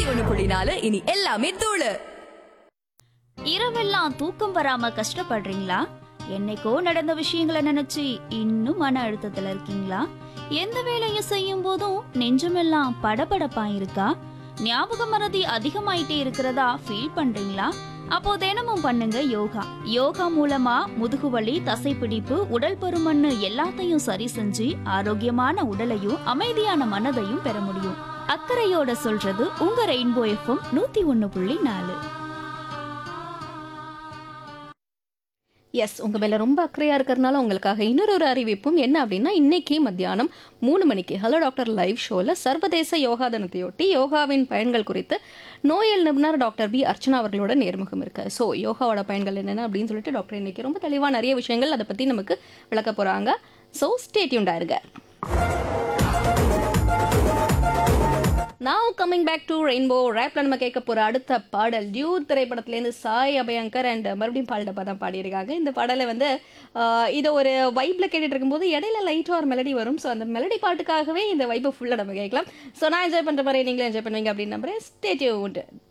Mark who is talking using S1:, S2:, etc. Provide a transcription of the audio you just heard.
S1: ஒண்ணு புள்ளி நாலு இனி எல்லாமே தூளு
S2: இரவெல்லாம் தூக்கம் வராம கஷ்டப்படுறீங்களா என்னைக்கோ நடந்த விஷயங்களை நினைச்சு இன்னும் மன அழுத்தத்துல இருக்கீங்களா எந்த வேலையை செய்யும் போதும் நெஞ்சமெல்லாம் படபடப்பா இருக்கா ஞாபக மறதி அதிகமாயிட்டே இருக்கிறதா ஃபீல் பண்றீங்களா அப்போ தினமும் பண்ணுங்க யோகா யோகா மூலமா முதுகுவலி தசைப்பிடிப்பு உடல் பருமன்னு எல்லாத்தையும் சரி செஞ்சு ஆரோக்கியமான உடலையும் அமைதியான மனதையும் பெற முடியும் அக்கறையோட சொல்றது உங்க ரெயின்போ எஃப்எம் நூத்தி ஒன்னு புள்ளி நாலு
S3: எஸ் உங்கள் மேலே ரொம்ப அக்கறையாக இருக்கிறதுனால உங்களுக்காக இன்னொரு ஒரு அறிவிப்பும் என்ன அப்படின்னா இன்னைக்கு மத்தியானம் மூணு மணிக்கு ஹலோ டாக்டர் லைவ் ஷோவில் சர்வதேச யோகா தினத்தையொட்டி யோகாவின் பயன்கள் குறித்து நோயல் நிபுணர் டாக்டர் பி அர்ச்சனா அவர்களோட நேர்முகம் இருக்கு ஸோ யோகாவோட பயன்கள் என்னென்ன அப்படின்னு சொல்லிட்டு டாக்டர் இன்னைக்கு ரொம்ப தெளிவாக நிறைய விஷயங்கள் அதை பற்றி நமக்கு விளக்க போகிறாங்க ஸோ ஸ்டேட்யூண்டா இருங்க now coming back to rainbow ரேப்ல நம்ம கேட்க போற அடுத்த பாடல் டியூ திரைப்படத்துலேருந்து சாய் அபயங்கர் அண்ட் மறுபடியும் பால்டப்பா தான் பாடியிருக்காங்க இந்த பாடலை வந்து ஆஹ், இதை ஒரு வைப்ல கேட்டுட்டு இருக்கும்போது இடையில லைட்டாக ஒரு மெலடி வரும் ஸோ அந்த மெலடி பாட்டுக்காகவே இந்த வைப்பை ஃபுல்லாக நம்ம கேட்கலாம் ஸோ நான் என்ஜாய் பண்ணுற மாதிரி நீங்களும் என்ஜாய் பண்ணுவீங்க அப்படின்னு நம்புறேன் ஸ்டேட்யூ